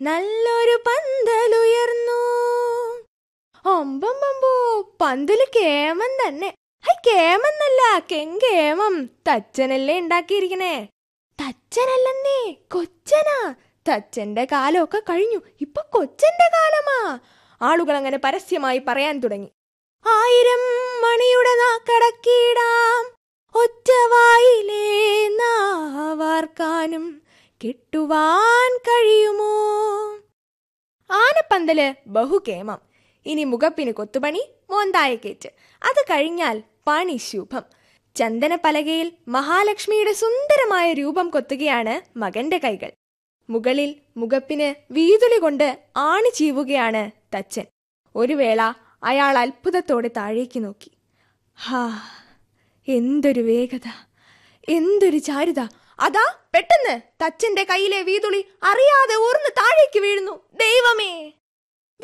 നല്ലൊരു പന്തലുയർന്നു ഒമ്പമ്പമ്പോ പന്തല് കേമൻ തന്നെ ഹൈ കേമെന്നല്ല കെങ്കേമം തച്ചനല്ലേ ഉണ്ടാക്കിയിരിക്കണേ തച്ചനല്ലെന്നേ കൊച്ചനാ തച്ചന്റെ കാലമൊക്കെ കഴിഞ്ഞു ഇപ്പൊ കൊച്ചന്റെ കാലമാ ആളുകൾ അങ്ങനെ പരസ്യമായി പറയാൻ തുടങ്ങി ആയിരം മണിയുടെ നാക്കടക്കിടാം ഒറ്റവായിലേ നാവാർക്കാനും കിട്ടുവാൻ കഴിയുമോ ആനപ്പന്തല് ബഹുകേമം ഇനി മുഖപ്പിന് കൊത്തുപണി മോന്തായക്കേറ്റ് അത് കഴിഞ്ഞാൽ പണി ശുഭം ചന്ദന പലകയിൽ മഹാലക്ഷ്മിയുടെ സുന്ദരമായ രൂപം കൊത്തുകയാണ് മകന്റെ കൈകൾ മുകളിൽ മുഖപ്പിന് വീതുളി കൊണ്ട് ആണി ചീവുകയാണ് തച്ചൻ ഒരു വേള അയാൾ അത്ഭുതത്തോടെ താഴേക്ക് നോക്കി ഹാ എന്തൊരു വേഗത എന്തൊരു ചാരുത അതാ പെട്ടെന്ന് തച്ചന്റെ കയ്യിലെ വീതുളി അറിയാതെ ഊർന്ന് താഴേക്ക് വീഴുന്നു ദൈവമേ